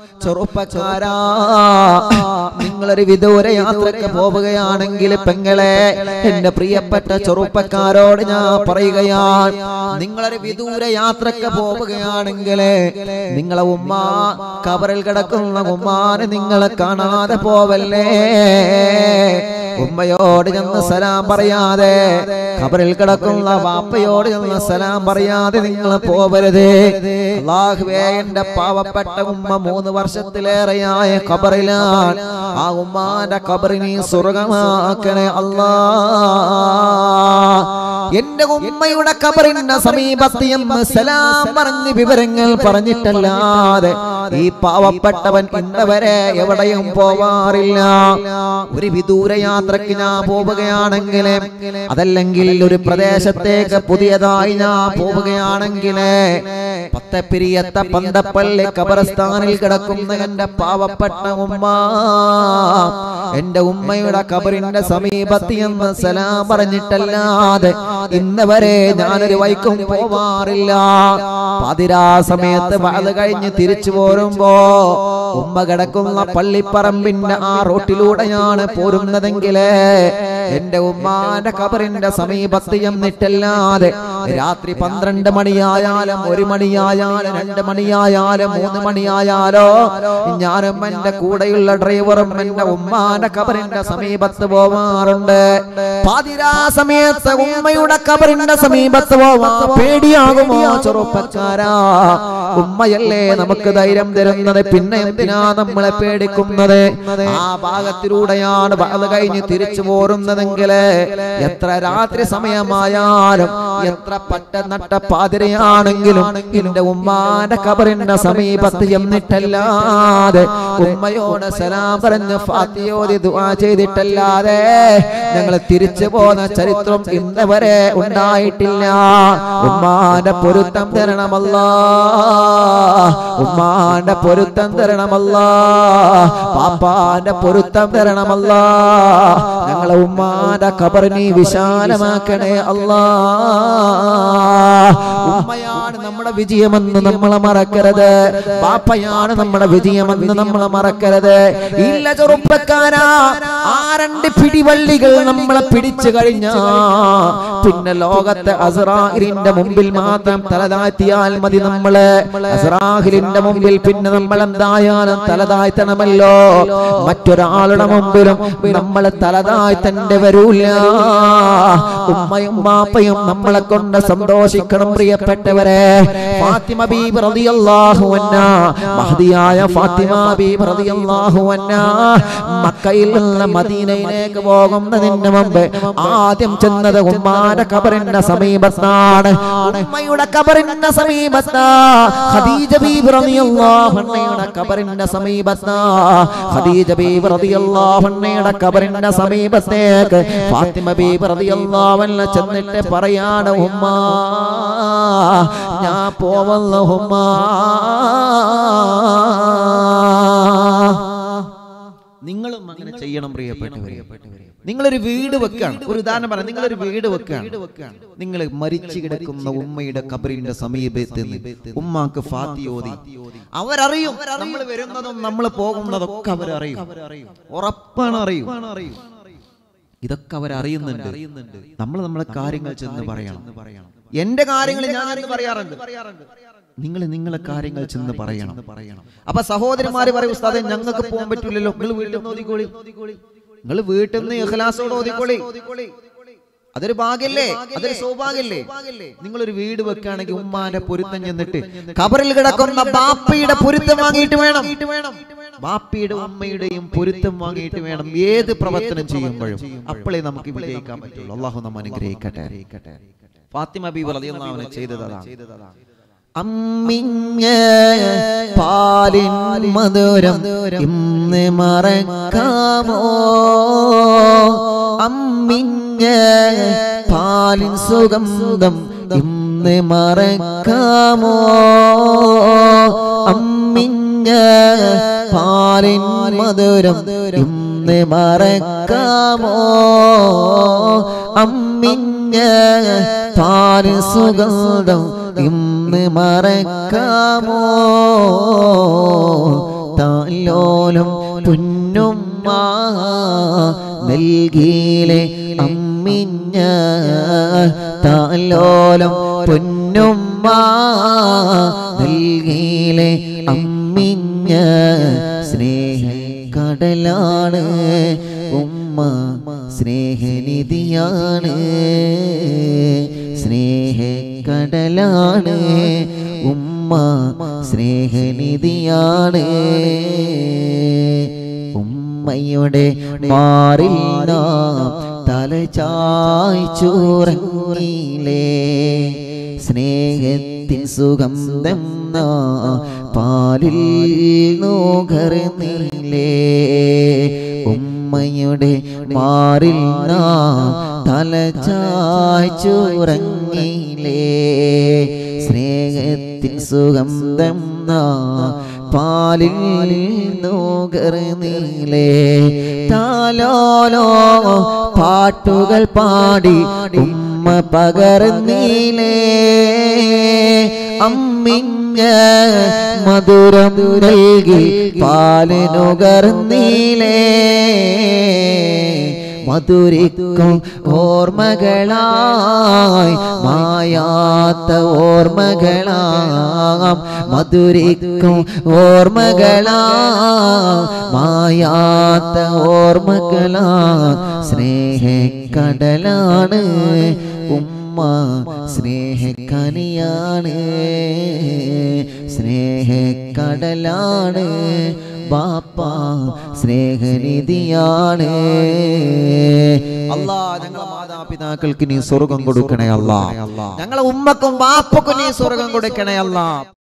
ചെറുപ്പക്കാരാ നിങ്ങളൊരു വിദൂര യാത്രക്ക് പോവുകയാണെങ്കിൽ പെങ്ങളെ എന്റെ പ്രിയപ്പെട്ട ചെറുപ്പക്കാരോട് ഞാൻ പറയുകയാണ് നിങ്ങളൊരു വിദൂര യാത്രക്ക് പോവുകയാണെങ്കിൽ നിങ്ങളെ ഉമ്മ കബറിൽ കിടക്കുന്ന ഉമ്മാനെ നിങ്ങളെ കാണാതെ പോവല്ലേ ഉമ്മയോട് ചെന്ന് സലാം പറയാതെ ഖബറിൽ കിടക്കുന്ന വാപ്പയോട് ചെന്ന് സലാം പറയാതെ നിങ്ങൾ പോവരുത് അള്ളാഹുവേ എന്റെ പാവപ്പെട്ട ഉമ്മ മൂന്ന് വർഷത്തിലേറെയായ ഖബറിലാണ് ആ ഉമ്മാന്റെ ഖബറിനെ സ്വർഗമാക്കണേ അല്ലാ എന്റെ ഉമ്മയുടെ ഖബറിന്റെ സമീപത്ത് എന്ന് സലാം പറഞ്ഞ് വിവരങ്ങൾ പറഞ്ഞിട്ടല്ലാതെ ഈ പാവപ്പെട്ടവൻ ഇന്നവരെ എവിടെയും പോവാറില്ല ഒരു വിദൂര യാത്രക്ക് ഞാൻ പോവുകയാണെങ്കിൽ അതല്ലെങ്കിൽ ഒരു പ്രദേശത്തേക്ക് പുതിയതായി ഞാൻ പോവുകയാണെങ്കിൽ പത്തപ്പിരിയത്ത പന്തപ്പള്ളി കബറസ്ഥാനിൽ കിടക്കുന്ന എന്റെ പാവപ്പെട്ട ഉമ്മ എന്റെ ഉമ്മയുടെ കബറിന്റെ സമീപത്ത് എന്ന് സലാം പറഞ്ഞിട്ടല്ലാതെ ഇന്ന് വരെ ഞാനൊരു വൈക്കും പോവാറില്ല പതിരാ സമയത്ത് വാത് കഴിഞ്ഞ് തിരിച്ചു പോരുമ്പോ ഉമ്മ കിടക്കുന്ന പള്ളിപ്പറമ്പിന്റെ ആ റോട്ടിലൂടെയാണ് പോരുന്നതെങ്കിലേ എന്റെ ഉമ്മാന്റെ കബറിന്റെ സമീപത്ത് എന്നിട്ടല്ലാതെ രാത്രി പന്ത്രണ്ട് മണിയായാലും ഒരു മണിയായാലും രണ്ട് മണിയായാലും മൂന്ന് മണിയായാലോ ഞാനും എന്റെ കൂടെയുള്ള ഡ്രൈവറും എന്റെ ഉമ്മാന്റെ കബറിന്റെ സമീപത്ത് പോവാറുണ്ട് പാതിരാ സമയത്ത് ഉമ്മയുടെ കബറിന്റെ സമീപത്ത് പോവാ പേടിയാകുമോ ചെറുപ്പക്കാരാ ഉമ്മയല്ലേ നമുക്ക് ധൈര്യം തരുന്നത് പിന്നെ എന്തിനാ നമ്മളെ പേടിക്കുന്നത് ആ ഭാഗത്തിലൂടെയാണ് അത് കഴിഞ്ഞ് തിരിച്ചു പോരുന്നതെങ്കിൽ എത്ര രാത്രി സമയമായാലും എത്ര പട്ട നട്ട പാതിരയാണെങ്കിലും എന്റെ ഉമ്മാന്റെ കബറിന്റെ സമീപത്ത് എന്നിട്ടല്ലാതെ ഉമ്മയോട് സലാം പറഞ്ഞ് ഫാത്തിയോതി ദുആ ചെയ്തിട്ടല്ലാതെ ഞങ്ങൾ തിരിച്ചു പോന്ന ചരിത്രം ഇന്ന് വരെ ഉണ്ടായിട്ടില്ല ഉമ്മാന്റെ പൊരുത്തം തരണമല്ലാ ഉമ്മാന്റെ പൊരുത്തം തരണമല്ലാ പാപ്പാന്റെ പൊരുത്തം തരണമല്ലാ ഞങ്ങളെ ഉമ്മാന്റെ കബറിനെ വിശാലമാക്കണേ അല്ലാ ഉമ്മയാണ് നമ്മുടെ വിജയമെന്ന് നമ്മളെ മറക്കരുത് പാപ്പയാണ് നമ്മുടെ വിജയമെന്ന് നമ്മളെ മറക്കരുത് ഇല്ല ചെറുപ്പക്കാരാ ആ രണ്ട് പിടിവള്ളികൾ നമ്മളെ പിടിച്ചു കഴിഞ്ഞാ പിന്നെ ലോകത്തെ അസറാഹിലിന്റെ മുമ്പിൽ മാത്രം തലതാഴ്ത്തിയാൽ മതി നമ്മള് അസറാഹിലിന്റെ മുമ്പിൽ പിന്നെ നമ്മൾ എന്തായാലും തലതാഴ്ത്തണമല്ലോ മറ്റൊരാളുടെ മുമ്പിലും നമ്മൾ തലതാഴ്ത്തന്റെ വരൂല ഉമ്മയും മാപ്പയും നമ്മളെ കൊണ്ട് സന്തോഷിക്കണം പ്രിയപ്പെട്ടവരെ ഫാത്തിമ ബീബ് റളിയല്ലാഹു അൻഹ മഹദിയായ ഫാത്തിമ ബീബ് റളിയല്ലാഹു അൻഹ മക്കയിൽ നിന്ന് മദീനയിലേക്ക് പോകുന്നതിന് മുമ്പ് ആദ്യം ചെന്നത് ഉമ്മാന്റെ കബറിന്റെ സമീപത്താണ് ഉമ്മയുടെ കബറിന്റെ സമീപത്താ ഖദീജ ബീബി റളിയല്ലാഹു അൻഹയുടെ കബറിന്റെ സമീപത്താ ഖദീജ ബീബി റളിയല്ലാഹു അൻഹയുടെ കബറിന്റെ സമീപത്തേക്ക് ഫാത്തിമ ബീബി റളിയല്ലാഹു അൻഹ ചെന്നിട്ട് പറയാണ് ഉമ്മ ഞാൻ പോവല്ല ഉമ്മ നിങ്ങളും അങ്ങനെ ചെയ്യണം പ്രിയപ്പെട്ടവരെ നിങ്ങളൊരു വീട് വെക്കാണ് ഒരു ഉദാഹരണം പറയാം നിങ്ങളൊരു വീട് വെക്കാണ് നിങ്ങൾ മരിച്ചു കിടക്കുന്ന ഉമ്മയുടെ കബറിന്റെ സമീപത്ത് നിന്ന് ഉമ്മാക്ക് ഫാത്തി ഓതി അവരറിയും നമ്മൾ വരുന്നതും നമ്മൾ പോകുന്നതും ഒക്കെ അവരറിയും ഉറപ്പാണ് അറിയും ഇതൊക്കെ അവരറിയുന്നുണ്ട് നമ്മൾ നമ്മളെ കാര്യങ്ങൾ ചെന്ന് പറയണം എന്റെ കാര്യങ്ങൾ ഞാൻ എന്ന് പറയാറുണ്ട് നിങ്ങൾ നിങ്ങളെ കാര്യങ്ങൾ ചെന്ന് പറയണം അപ്പൊ സഹോദരന്മാര് പറയും ഉസ്താദെ ഞങ്ങൾക്ക് പോകാൻ പറ്റില്ലല്ലോ നിങ്ങൾ വീട്ടിൽ നിന്ന് ഓതിക്കോളി നിങ്ങൾ വീട്ടിൽ നിന്ന് ഇഖ്ലാസോടെ ഓതിക്കോളി അതൊരു ഭാഗ്യല്ലേ അതൊരു സൗഭാഗ്യല്ലേ നിങ്ങളൊരു വീട് വെക്കുകയാണെങ്കിൽ ഉമ്മാന്റെ പൊരുത്തം ചെന്നിട്ട് കബറിൽ കിടക്കുന്ന ബാപ്പയുടെ പൊരുത്തം വാങ്ങിയിട്ട് വേണം ബാപ്പയുടെ ഉമ്മയുടെയും പൊരുത്തം വാങ്ങിയിട്ട് വേണം ഏത് പ്രവർത്തനം ചെയ്യുമ്പോഴും അപ്പോഴേ നമുക്ക് വിജയിക്കാൻ പറ്റുള്ളൂ അള്ളാഹു നമ്മ അനുഗ്രഹിക്കട്ടെ ഫാത്തിമ ബി റളിയല്ലാഹു ചെയ്തതാണ് അമ്മിഞ്ഞ പാലിൻ മധുരം ഇന്ന് മറക്കാമോ അമ്മിഞ്ഞ പാലിൻ സുഗന്ധം ഇന്ന് മറക്കാമോ അമ്മിഞ്ഞ പാലിൻ മധുരം ഇന്ന് മറക്കാമോ അമ്മിഞ്ഞ പാലിൻ സുഗന്ധം ഇന്ന് മറക്കാമോ പൊന്നുമ്മ നൽകിയിലെ അമ്മിഞ്ഞ താലോലം പൊന്നുമ്മ നൽകിയിലെ അമ്മിഞ്ഞ സ്നേഹ കടലാണ് ഉമ്മ സ്നേഹനിധിയാണ് സ്നേഹക്കടലാണ് ഉമ്മ സ്നേഹനിധിയാണ് ഉമ്മയുടെ മാറിൽ നാം തല ചായ്ച്ചുറങ്ങിലേ സ്നേഹത്തിൻ സുഗന്ധം നാ പാലിൽ നോകർന്നില്ലേ ഉമ്മയുടെ മാറിൽ നാം തല ചായ്ച്ചുറങ്ങിലേ സ്നേഹത്തിൻ സുഗന്ധം നാ പാലിൽ നോകർന്നില്ലേ താലോലോ പാട്ടുകൾ പാടി ഉമ്മ പകർന്നില്ലേ അമ്മിഞ്ഞ മധുരം നൽകി പാലിനുകർന്നില്ലേ മധുരിക്കും ഓർമ്മകളായി മായാത്ത ഓർമ്മകളാം മധുരിക്കും ഓർമ്മകളാ മായാത്ത ഓർമ്മകളാ സ്നേഹക്കടലാണ് ഉമ്മ സ്നേഹക്കനിയാണ് സ്നേഹക്കടലാണ് ബാപ്പ സ്നേഹനിധിയാണ് അല്ലാ ഞങ്ങളെ മാതാപിതാക്കൾക്ക് നീ സ്വർഗം കൊടുക്കണേ അല്ലാ ഞങ്ങളെ ഉമ്മക്കും ബാപ്പക്കും നീ സ്വർഗം കൊടുക്കണേ അല്ലാ